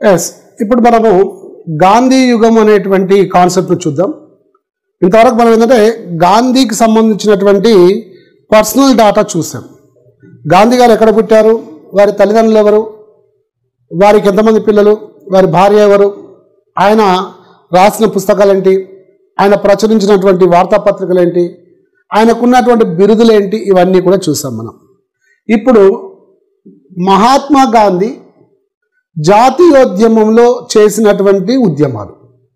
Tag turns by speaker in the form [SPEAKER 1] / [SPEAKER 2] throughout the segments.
[SPEAKER 1] Yes ఇప్పుడు మనము గాంధీ యుగం అనేటువంటి కాన్సెప్ట్ చూద్దాం ఇంతవరకు మనం ఏంటంటే గాంధీకి సంబంధించినటువంటి పర్సనల్ డాటా చూసాం గాంధీ గారు ఎక్కడ పుట్టారు వారి తల్లిదండ్రులు ఎవరు వారికి ఎంతమంది పిల్లలు వారి భార్య ఎవరు ఆయన రాసిన పుస్తకాలు ఏంటి ఆయన ప్రచురించినటువంటి వార్తాపత్రికలు ఏంటి ఆయనకున్నటువంటి బిరుదులు ఏంటి ఇవన్నీ కూడా చూసాం మనం ఇప్పుడు మహాత్మా గాంధీ జాతీయోద్యమంలో చేసినటువంటి ఉద్యమాలు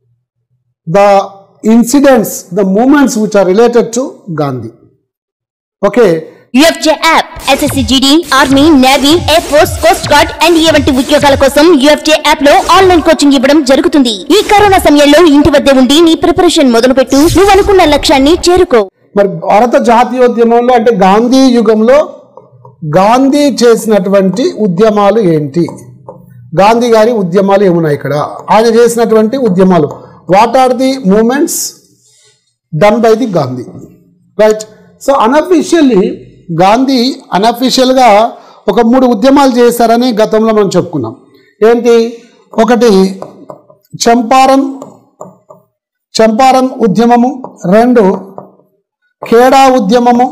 [SPEAKER 1] the incidents the movements which are related to Gandhi okay
[SPEAKER 2] UFJ app SSC GD army navy air force coast guard NDA వంటి ఉద్యోగాల కోసం యుఎఫ్జే యాప్ లో ఆన్లైన్ కోచింగ్ ఇవ్వడం జరుగుతుంది ఈ కరోనా సమయంలో ఇంటి వద్దే ఉండి నీ ప్రిపరేషన్ మొదలుపెట్టు నువ్వు అనుకున్న లక్ష్యాన్ని చేరుకో
[SPEAKER 1] మరి భారత జాతీయోద్యమంలో అంటే గాంధీ యుగంలో గాంధీ చేసినటువంటి ఉద్యమాలు ఏంటి గాంధీ గారి ఉద్యమాలు ఏమున్నాయి ఇక్కడ ఆయన చేసినటువంటి ఉద్యమాలు what are the movements done by the Gandhi right so unofficially Gandhi అనఫీషియల్గా ఒక మూడు ఉద్యమాలు చేశారని గతంలో మనం చెప్పుకున్నాం ఏంటి ఒకటి చంపారన్ చంపారన్ ఉద్యమము రెండు ఖేడా ఉద్యమము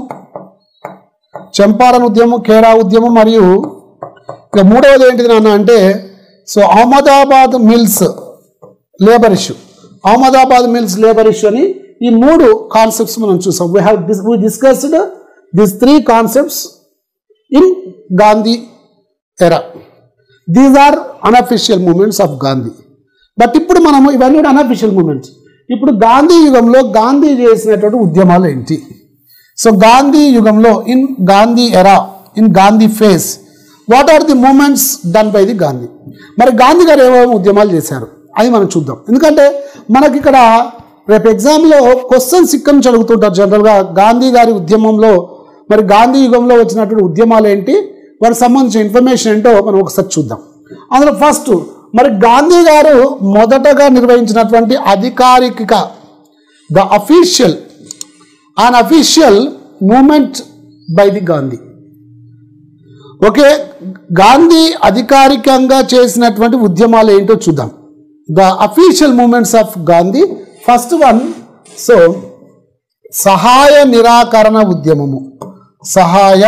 [SPEAKER 1] చంపారన్ ఉద్యమం ఖేడా ఉద్యమం మరియు ఇక మూడవది ఏంటిది నాన్న అంటే so Ahmedabad mills labour issue Ahmedabad mills labour issue అని ఈ మూడు కాన్సెప్ట్స్ మనం చూసాం we have we discussed this three concepts in Gandhi era these are unofficial movements of Gandhi but ఇప్పుడు మనము ఇవన్నీ కూడా అన్అఫిషియల్ మూమెంట్స్ ఇప్పుడు గాంధీ యుగంలో గాంధీ చేసినటువంటి ఉద్యమాలు ఏంటి సో గాంధీ యుగంలో in Gandhi era in Gandhi phase what are the movements done by the Gandhi మరి గాంధీ గారు ఏమేమి ఉద్యమాలు చేశారు అది మనం చూద్దాం ఎందుకంటే మనకి ఇక్కడ రేపు ఎగ్జామ్లో క్వశ్చన్స్ ఇక్కడ నుంచి అడుగుతుంటారు జనరల్గా గాంధీ గారి ఉద్యమంలో మరి గాంధీ యుగంలో వచ్చినటువంటి ఉద్యమాలు ఏంటి వారికి సంబంధించిన ఇన్ఫర్మేషన్ ఏంటో మనం ఒకసారి చూద్దాం అందులో ఫస్ట్ మరి గాంధీ గారు మొదటగా నిర్వహించినటువంటి అధికారిక the official an official movement by the Gandhi okay Gandhi అధికారికంగా చేసినటువంటి ఉద్యమాలు ఏంటో చూద్దాం the official movements of Gandhi first one so సహాయ నిరాకరణ ఉద్యమము సహాయ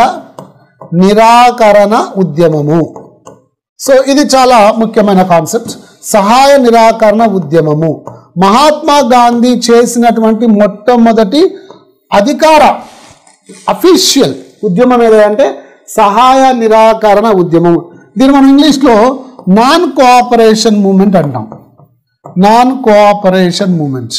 [SPEAKER 1] నిరాకరణ ఉద్యమము సో ఇది చాలా ముఖ్యమైన కాన్సెప్ట్ సహాయ నిరాకరణ ఉద్యమము మహాత్మా గాంధీ చేసినటువంటి మొట్టమొదటి అధికార అఫీషియల్ ఉద్యమం ఏదంటే సహాయ నిరాకరణ ఉద్యమం దీన్ని మనం ఇంగ్లీష్లో నాన్ కోఆపరేషన్ మూమెంట్ అంటాం non cooperation movement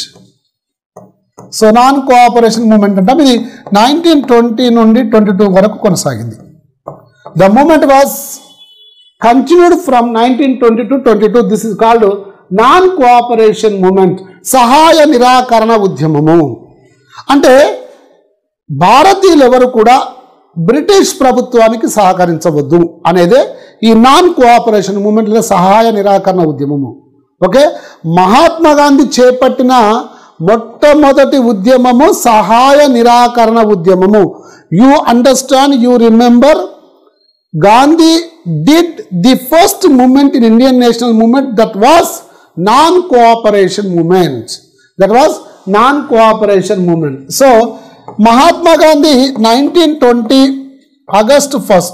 [SPEAKER 1] so non cooperation movement అంటాం ఇది నైన్టీన్ ట్వంటీ నుండి ట్వంటీ టూ వరకు కొనసాగింది the movement was continued from nineteen twenty to twenty two this is called non cooperation movement సహాయ నిరాకరణ ఉద్యమము అంటే భారతీయులు ఎవరు కూడా బ్రిటిష్ ప్రభుత్వానికి సహకరించవద్దు అనేదే ఈ నాన్ కోఆపరేషన్ మూమెంట్ లేదా సహాయ నిరాకరణ ఉద్యమము ఓకే మహాత్మా గాంధీ చేపట్టిన మొట్టమొదటి ఉద్యమము సహాయ నిరాకరణ ఉద్యమము you understand you remember Gandhi did the first movement in Indian national movement that was non-cooperation movement. That was non-cooperation movement. So, Mahatma Gandhi 1920 August 1st,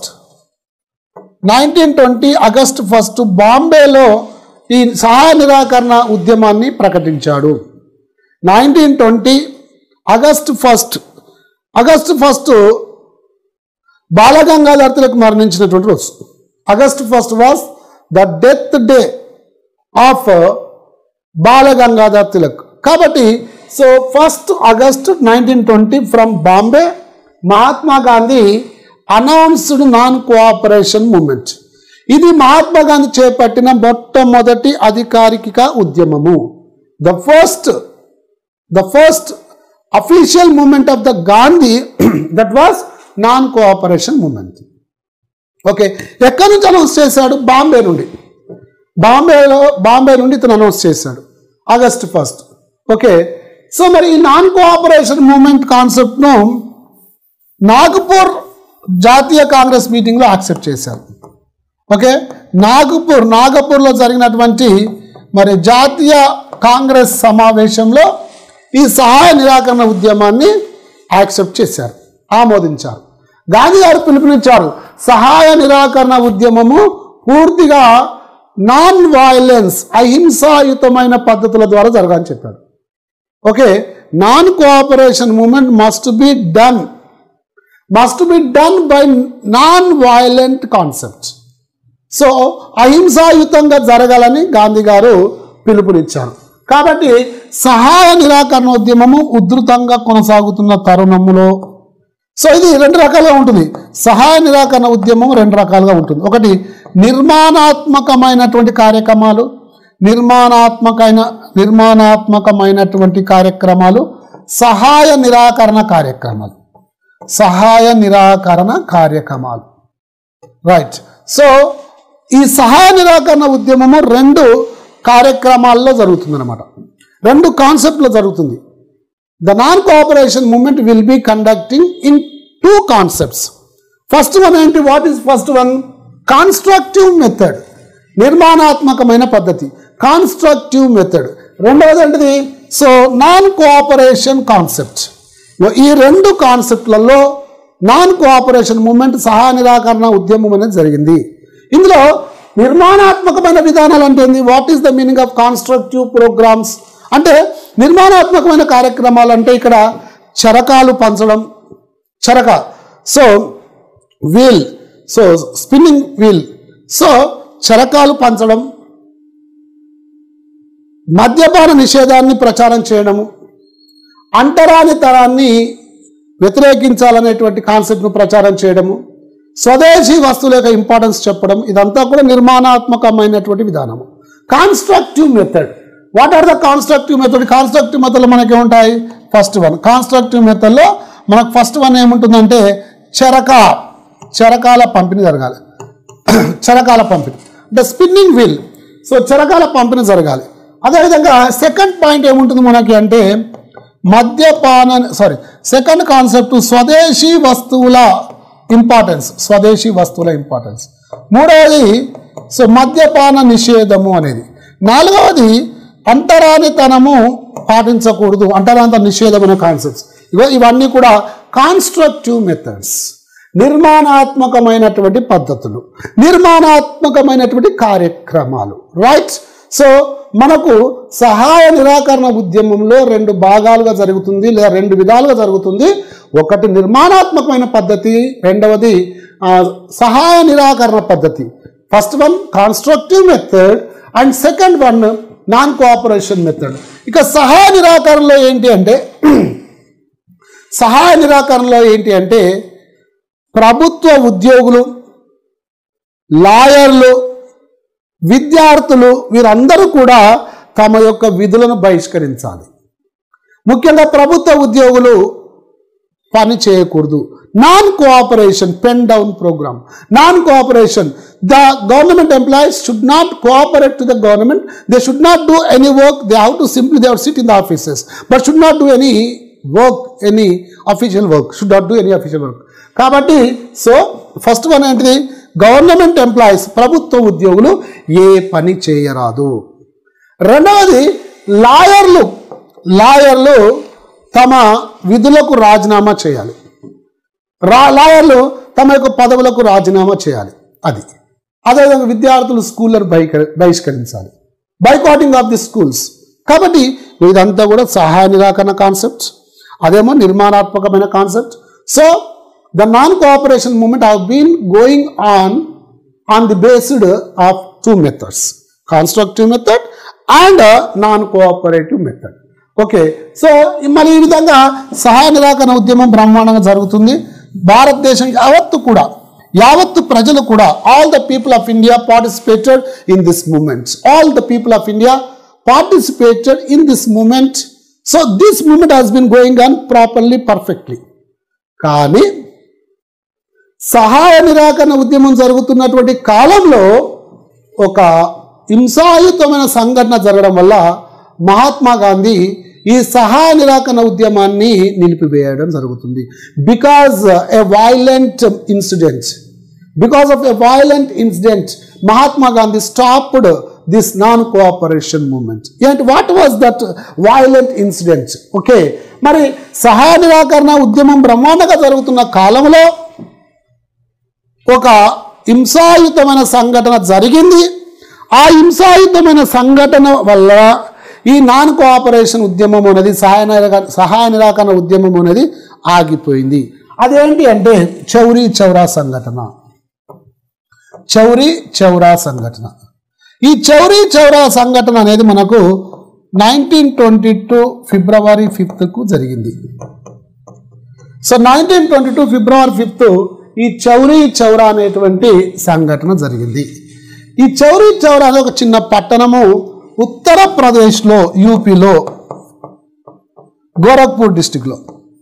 [SPEAKER 1] 1920 August first బాంబేలో ఈ సహాయ నిరాకరణ ఉద్యమాన్ని ప్రకటించాడు nineteen twenty August first August first Balagangadhar Tilak మరణించినటువంటి రోజు August first was the death day of Balagangadhar Tilak కాబట్టి so first August nineteen twenty from Bombay Mahatma Gandhi announced non cooperation movement ఇది మహాత్మా గాంధీ చేపట్టిన మొట్టమొదటి అధికారిక ఉద్యమము the first the first official movement of the Gandhi that was non cooperation movement okay ఎక్కడి నుంచి announce చేశాడు బాంబే నుండి బాంబేలో బాంబే నుండి ఇతను అనౌన్స్ చేశాడు ఆగస్ట్ ఫస్ట్ ఓకే సో మరి ఈ నాన్ కోఆపరేషన్ మూమెంట్ కాన్సెప్ట్ను నాగపూర్ జాతీయ కాంగ్రెస్ మీటింగ్లో యాక్సెప్ట్ చేశారు ఓకే నాగపూర్ నాగపూర్లో జరిగినటువంటి మరి జాతీయ కాంగ్రెస్ సమావేశంలో ఈ సహాయ నిరాకరణ ఉద్యమాన్ని యాక్సెప్ట్ చేశారు ఆమోదించారు గాంధీ గారు పిలుపునిచ్చారు సహాయ నిరాకరణ ఉద్యమము పూర్తిగా నాన్ వైలెన్స్ అహింసాయుతమైన పద్ధతుల ద్వారా జరగాలని చెప్పాడు okay non cooperation movement must be done must be done by non violent concept so అహింసాయుతంగా జరగాలని గాంధీ గారు పిలుపునిచ్చారు కాబట్టి సహాయ నిరాకరణ ఉద్యమము ఉధృతంగా కొనసాగుతున్న తరుణంలో సో ఇది రెండు రకాలుగా ఉంటుంది సహాయ నిరాకరణ ఉద్యమం రెండు రకాలుగా ఉంటుంది ఒకటి నిర్మాణాత్మకమైనటువంటి కార్యక్రమాలు నిర్మాణాత్మకమైన నిర్మాణాత్మకమైనటువంటి కార్యక్రమాలు సహాయ నిరాకరణ కార్యక్రమాలు సహాయ నిరాకరణ కార్యక్రమాలు రైట్ సో ఈ సహాయ నిరాకరణ ఉద్యమము రెండు కార్యక్రమాల్లో జరుగుతుంది అనమాట రెండు కాన్సెప్ట్లో జరుగుతుంది the non cooperation movement will be conducting in two concepts first one ఏంటి what is first one constructive method నిర్మాణాత్మకమైన పద్ధతి కాన్స్ట్రక్టివ్ మెథడ్ రెండవది ఏంటిది సో నాన్ కోఆపరేషన్ కాన్సెప్ట్ ఈ రెండు కాన్సెప్ట్లలో నాన్ కోఆపరేషన్ మూమెంట్ సహాయ నిరాకరణ ఉద్యమం అనేది జరిగింది ఇందులో నిర్మాణాత్మకమైన విధానాలు అంటే ఏంది what is the meaning of constructive programmes అంటే నిర్మాణాత్మకమైన కార్యక్రమాలు అంటే ఇక్కడ చరకాలు పంచడం చరక so wheel so spinning wheel so చరకాలు పంచడం మద్యపాన నిషేధాన్ని ప్రచారం చేయడము అంటరాని తరాన్ని వ్యతిరేకించాలనేటువంటి కాన్సెప్ట్ను ప్రచారం చేయడము స్వదేశీ వస్తువుల యొక్క ఇంపార్టెన్స్ చెప్పడం ఇదంతా కూడా నిర్మాణాత్మకమైనటువంటి విధానము constructive method what are the constructive method constructive మెథడ్లో మనకి ఉంటాయి ఫస్ట్ వన్ కాన్స్ట్రక్టివ్ మెథడ్లో మనకు ఫస్ట్ వన్ ఏముంటుందంటే చరక చరకాల పంపిణీ జరగాలి చరకాల పంపిణీ అంటే స్పిన్నింగ్ వీల్ సో చరకాల పంపిణీ జరగాలి అదేవిధంగా సెకండ్ పాయింట్ ఏముంటుంది మనకి అంటే మద్యపాన సారీ సెకండ్ కాన్సెప్ట్ స్వదేశీ వస్తువుల ఇంపార్టెన్స్ స్వదేశీ వస్తువుల ఇంపార్టెన్స్ మూడవది సో మద్యపాన నిషేధము అనేది నాలుగవది అంటరానితనము పాటించకూడదు అంటరానిత నిషేధం అనే కాన్సెప్ట్స్ ఇగో ఇవన్నీ కూడా కాన్స్ట్రక్టివ్ మెథడ్స్ నిర్మాణాత్మకమైనటువంటి పద్ధతులు నిర్మాణాత్మకమైనటువంటి కార్యక్రమాలు రైట్ సో మనకు సహాయ నిరాకరణ ఉద్యమంలో రెండు భాగాలుగా జరుగుతుంది లేదా రెండు విధాలుగా జరుగుతుంది ఒకటి నిర్మాణాత్మకమైన పద్ధతి రెండవది ఆ, సహాయ నిరాకరణ పద్ధతి first one constructive method and second one non cooperation method ఇక సహాయ నిరాకరణలో ఏంటి అంటే సహాయ నిరాకరణలో ఏంటి అంటే ప్రభుత్వ ఉద్యోగులు లాయర్లు విద్యార్థులు వీరందరూ కూడా తమ యొక్క విధులను బహిష్కరించాలి ముఖ్యంగా ప్రభుత్వ ఉద్యోగులు పని చేయకూడదు non cooperation pen down programme non cooperation the government employees should not cooperate to the government they should not do any work they have to simply they sit in the offices but should not do any work any official work should not do any official work కాబట్టి so first one ఏంటిది government employees ప్రభుత్వ ఉద్యోగులు ఏ పని చేయరాదు రెండవది లాయర్లు లాయర్లు తమ విధులకు రాజీనామా చేయాలి రా లాయర్లు తమ యొక్క పదవులకు రాజీనామా చేయాలి అది అదేవిధంగా విద్యార్థులు స్కూళ్ళను బహిక బహిష్కరించాలి బైకాటింగ్ ఆఫ్ ది స్కూల్స్ కాబట్టి ఇదంతా కూడా సహాయ నిరాకరణ కాన్సెప్ట్ అదేమో నిర్మాణాత్మకమైన concept so the non cooperation movement have been going on on the based of two methods constructive method and non cooperative method okay so మరి ఈ విధంగా సహాయ నిరాకరణ ఉద్యమం బ్రహ్మాండంగా జరుగుతుంది భారతదేశం యావత్తు కూడా యావత్తు ప్రజలు కూడా all the people of India participated in this movements all the people of India participated in this movement so this movement has been going on properly perfectly కానీ సహాయ నిరాకరణ ఉద్యమం జరుగుతున్నటువంటి కాలంలో ఒక హింసాయుతమైన సంఘటన జరగడం వల్ల మహాత్మా గాంధీ ఈ సహాయ నిరాకరణ ఉద్యమాన్ని నిలిపివేయడం జరుగుతుంది because a violent incident Because of a violent incident, Mahatma Gandhi stopped this non-cooperation movement. And what was that violent incident? Okay, మరి సహాయ నిరాకరణ ఉద్యమం బ్రహ్మాండంగా జరుగుతున్న కాలంలో ఒక హింసాయుతమైన సంఘటన జరిగింది ఆ హింసాయుతమైన సంఘటన వల్ల ఈ నాన్ కోఆపరేషన్ ఉద్యమం అనేది సహాయ నిరాకరణ సహాయ నిరాకరణ ఉద్యమం అనేది ఆగిపోయింది అదేంటి అంటే చౌరీ చౌరా సంఘటన చౌరీ చౌరా సంఘటన ఈ చౌరీ చౌరా సంఘటన అనేది మనకు నైన్టీన్ ట్వంటీ టూ ఫిబ్రవరి ఫిఫ్త్కు జరిగింది so nineteen twenty two February fifth ఈ చౌరీ చౌరా అనేటువంటి సంఘటన జరిగింది ఈ చౌరీ చౌరా అనే ఒక చిన్న పట్టణము ఉత్తరప్రదేశ్లో యూపీలో గోరఖ్పూర్ డిస్టిక్లో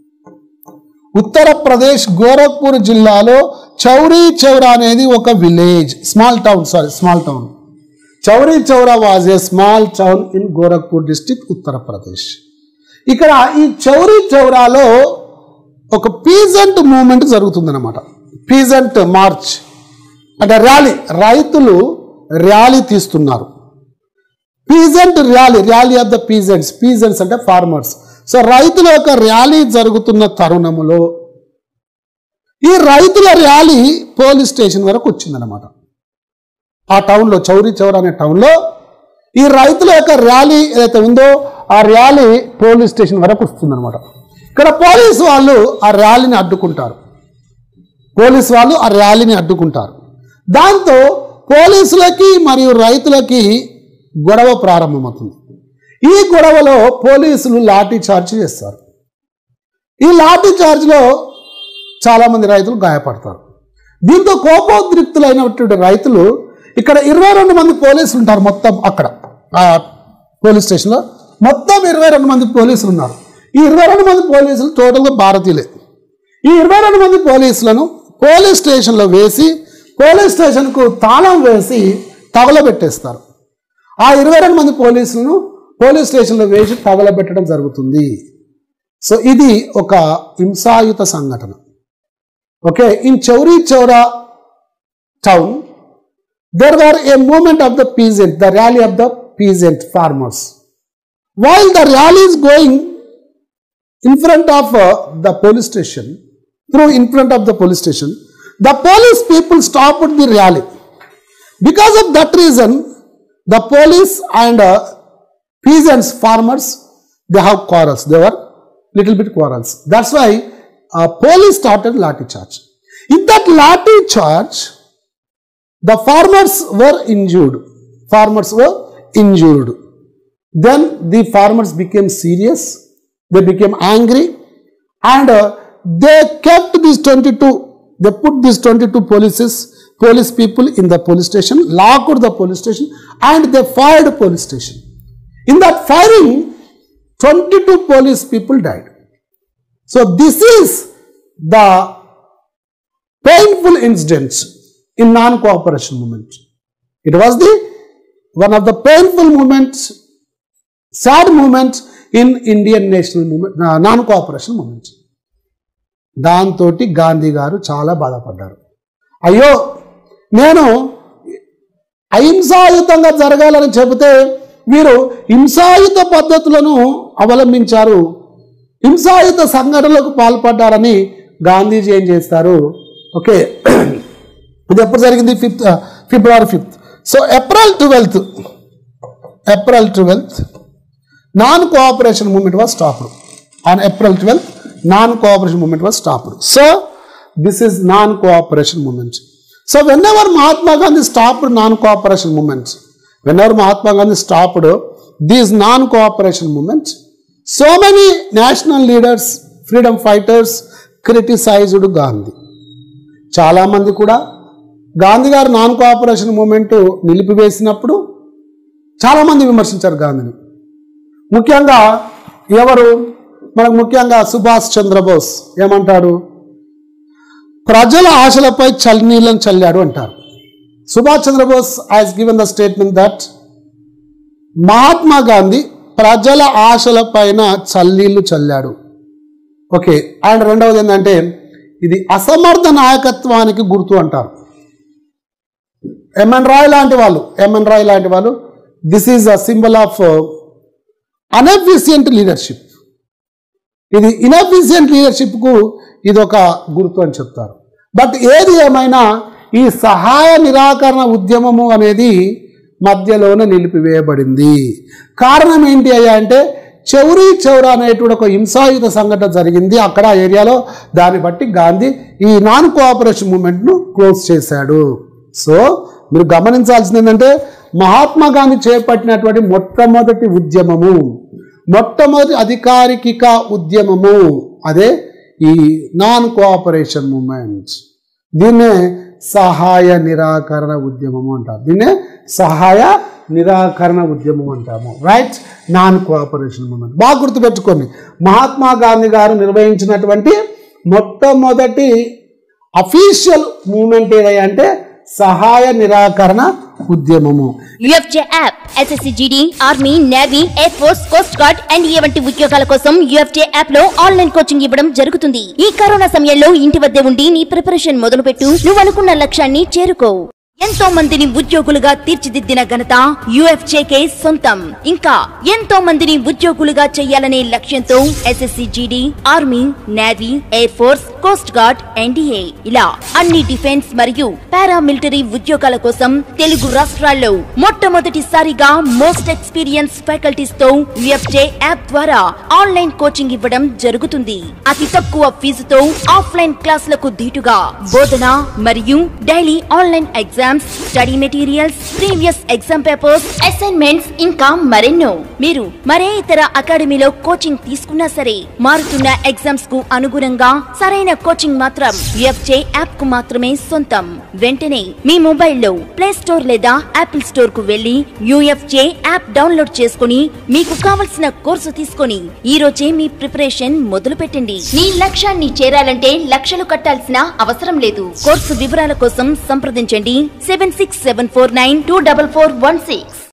[SPEAKER 1] ఉత్తరప్రదేశ్ గోరఖ్పూర్ జిల్లాలో చౌరీ చౌరా అనేది ఒక village small town sorry small town Chauri Chaura was a small town in Gorakhpur district Uttar Pradesh ఇక్కడ ఈ చౌరీ చౌరాలో ఒక పీజెంట్ మూమెంట్ జరుగుతుందన్నమాట పీజెంట్ మార్చ్ అంటే ర్యాలీ రైతులు ర్యాలీ తీస్తున్నారు peasant rally rally of the peasants peasants అంటే ఫార్మర్స్ సో రైతుల యొక్క ర్యాలీ జరుగుతున్న తరుణములో ఈ రైతుల ర్యాలీ పోలీస్ స్టేషన్ వరకు వచ్చిందనమాట ఆ టౌన్లో చౌరీ చౌర అనే టౌన్లో ఈ రైతుల యొక్క ర్యాలీ ఏదైతే ఉందో ఆ ర్యాలీ పోలీస్ స్టేషన్ వరకు వస్తుందన్నమాట ఇక్కడ పోలీసు వాళ్ళు ఆ ర్యాలీని అడ్డుకుంటారు పోలీసు వాళ్ళు ఆ ర్యాలీని అడ్డుకుంటారు దాంతో పోలీసులకి మరియు రైతులకి గొడవ ప్రారంభమవుతుంది ఈ గొడవలో పోలీసులు లాఠీ చార్జ్ చేస్తారు ఈ లాఠీ చార్జ్లో చాలామంది రైతులు గాయపడతారు దీంతో కోపోద్రిక్తులైనటువంటి రైతులు ఇక్కడ ఇరవై రెండు మంది పోలీసులు ఉంటారు మొత్తం అక్కడ ఆ పోలీస్ స్టేషన్లో మొత్తం ఇరవై రెండు మంది పోలీసులు ఉన్నారు ఈ ఇరవై రెండు మంది పోలీసులు టోటల్గా భారతీయులే ఈ ఇరవై రెండు మంది పోలీసులను పోలీస్ స్టేషన్లో వేసి పోలీస్ స్టేషన్కు తాళం వేసి తగలబెట్టేస్తారు ఆ ఇరవై రెండు మంది పోలీసులను పోలీస్ స్టేషన్లో వేసి తగలబెట్టడం జరుగుతుంది సో ఇది ఒక హింసాయుత సంఘటన okay in Chauri Chaura town there were a movement of the peasant, the rally of the peasant farmers. While the rally is going in front of uh, the police station, through in front of the police station, the police people stopped the rally. Because of that reason, the police and uh, peasants, farmers, they have quarrels. They were little bit quarrels. That's why uh, police started lathi charge. In that lathi charge, the farmers were injured. Farmers were injured. Then the farmers became serious. They became angry. And uh, they kept these 22, they put these 22 polices, police people in the police station, locked the police station, and they fired police station. In that firing, 22 police people died. So this is the painful incidents in non-cooperation movement. It was the one of the painful moments, sad moment in Indian national movement, uh, non-cooperation movement. దాంతో గాంధీ గారు చాలా బాధపడ్డారు అయ్యో నేను అహింసాయుతంగా జరగాలని చెబితే వీరు హింసాయుత పద్ధతులను అవలంబించారు హింసాయుత సంఘటనలకు పాల్పడ్డారని గాంధీజీ ఏం చేస్తారు ఓకే ఇది ఎప్పుడు జరిగింది fifth February fifth so April twelfth April twelfth non cooperation movement was stopped on April twelfth non cooperation movement was stopped so this is non cooperation movement so whenever Mahatma Gandhi stopped non cooperation movements whenever Mahatma Gandhi stopped these non cooperation movements so many national leaders freedom fighters criticised Gandhi చాలామంది కూడా గాంధీ గారు non cooperation moment నిలిపివేసినప్పుడు చాలామంది విమర్శించారు గాంధీని ముఖ్యంగా ఎవరు మనకు ముఖ్యంగా సుభాష్ చంద్రబోస్ ఏమంటాడు ప్రజల ఆశలపై చల్లనీళ్ళని చల్లాడు అంటారు Subhash Chandra Bose has given the statement that Mahatma Gandhi ప్రజల ఆశల పైన చల్లనీళ్లు చల్లాడు ఓకే అండ్ రెండవది ఏంటంటే ఇది అసమర్థ నాయకత్వానికి గుర్తు అంటారు ఎంఎన్ రాయ్ లాంటి వాళ్ళు ఎంఎన్ రాయ్ లాంటి వాళ్ళు this is a symbol of inefficient leadership ఇది ఇన్ఎఫిషియంట్ లీడర్షిప్కు ఇది ఒక గుర్తు అని చెప్తారు బట్ ఏది ఏమైనా ఈ సహాయ నిరాకరణ ఉద్యమము అనేది మధ్యలోనే నిలిపివేయబడింది కారణం ఏంటి అయ్యా అంటే చౌరీ చౌర అనేటువంటి ఒక హింసాయుత సంఘటన జరిగింది అక్కడ ఆ ఏరియాలో దాన్ని బట్టి గాంధీ ఈ నాన్ కోఆపరేషన్ మూమెంట్ను క్లోజ్ చేశాడు సో మీరు గమనించాల్సింది ఏంటంటే మహాత్మా గాంధీ చేపట్టినటువంటి మొట్టమొదటి ఉద్యమము మొట్టమొదటి అధికారిక ఉద్యమము అదే ఈ నాన్ కోఆపరేషన్ మూమెంట్స్ దీన్నే సహాయ నిరాకరణ ఉద్యమము అంటారు దీన్నే సహాయ నిరాకరణ ఉద్యమం అంటాము రైట్ నాన్ కోఆపరేషన్ మూమెంట్ బాగా గుర్తుపెట్టుకోండి మహాత్మా గాంధీ గారు నిర్వహించినటువంటి మొట్టమొదటి అఫీషియల్ మూమెంట్ ఏదయ్యా అంటే సహాయ నిరాకరణ ఉద్యమము
[SPEAKER 2] UFJ app SSC GD army navy air force coast guard and ఏ వంటి ఉద్యోగాల కోసం యుఎఫ్జే యాప్ లో ఆన్లైన్ కోచింగ్ ఇవ్వడం జరుగుతుంది ఈ కరోనా సమయంలో ఇంటి వద్దే ఉండి నీ ప్రిపరేషన్ మొదలుపెట్టు నువ్వు అనుకున్న లక్ష్యాన్ని చేరుకో ఎంతో మందిని ఉద్యోగులుగా తీర్చిదిద్దిన ఘనత యుఎఫ్జేకే సొంతం ఇంకా ఎంతో మందిని ఉద్యోగులుగా చేయాలనే లక్ష్యంతో SSC GD army navy air force coast guard NDA ఇలా అన్ని డిఫెన్స్ మరియు పారామిలిటరీ ఉద్యోగాల కోసం తెలుగు రాష్ట్రాల్లో మొట్టమొదటిసారిగా మోస్ట్ ఎక్స్పీరియన్స్ ఫ్యాకల్టీస్ తో యుఎఫ్జే యాప్ ద్వారా ఆన్లైన్ కోచింగ్ ఇవ్వడం జరుగుతుంది అతి తక్కువ ఫీజుతో ఆఫ్లైన్ క్లాసులకు ధీటుగా బోధన మరియు daily online exams study materials previous exam papers assignments ఇంకా మరెన్నో మీరు మరే ఇతర అకాడమీలో కోచింగ్ తీసుకున్నా సరే మారుతున్న ఎగ్జామ్స్ కు అనుగుణంగా సరైన కోచింగ్ మాత్రం యుఎఫ్జే యాప్ కు మాత్రమే సొంతం వెంటనే మీ మొబైల్లో ప్లే స్టోర్ లేదా యాపిల్ స్టోర్ కు వెళ్లి యుఎఫ్జే యాప్ డౌన్లోడ్ చేసుకుని మీకు కావలసిన కోర్సు తీసుకొని ఈ రోజే మీ ప్రిపరేషన్ మొదలు పెట్టండి మీ లక్ష్యాన్ని చేరాలంటే లక్షలు కట్టాల్సిన అవసరం లేదు కోర్సు వివరాల కోసం సంప్రదించండి seven six seven four nine two double four one six